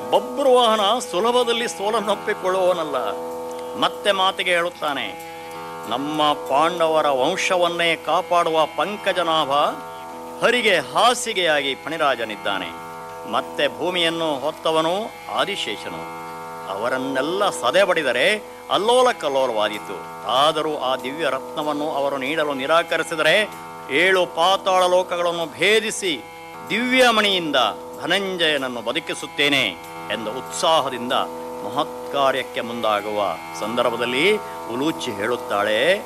ಬಬ್ರುವಾಹನ ಸುಲಭದಲ್ಲಿ ಸೋಲನ್ನೊಪ್ಪಿಕೊಳ್ಳುವವನಲ್ಲ ಮತ್ತೆ ಮಾತಿಗೆ ಹೇಳುತ್ತಾನೆ ನಮ್ಮ ಪಾಂಡವರ ವಂಶವನ್ನೇ ಕಾಪಾಡುವ ಪಂಕಜನಾಭ ಹರಿಗೆ ಹಾಸಿಗೆಯಾಗಿ ಫಣಿರಾಜನಿದ್ದಾನೆ ಮತ್ತೆ ಭೂಮಿಯನ್ನು ಹೊತ್ತವನು ಆದಿಶೇಷನು ಅವರನ್ನೆಲ್ಲ ಸದೆ ಬಡಿದರೆ ಅಲ್ಲೋಲ ಕಲ್ಲೋಲವಾದೀತು ಆದರೂ ಆ ದಿವ್ಯ ರತ್ನವನ್ನು ಅವರು ನೀಡಲು ನಿರಾಕರಿಸಿದರೆ ಏಳು ಪಾತಾಳ ಲೋಕಗಳನ್ನು ಭೇದಿಸಿ ದಿವ್ಯಮಣಿಯಿಂದ ಧನಂಜಯನನ್ನು ಬದುಕಿಸುತ್ತೇನೆ ಎಂದ ಉತ್ಸಾಹದಿಂದ ಮಹತ್ಕಾರ್ಯಕ್ಕೆ ಮುಂದಾಗುವ ಸಂದರ್ಭದಲ್ಲಿ ಉಲೂಚಿ ಹೇಳುತ್ತಾಳೆ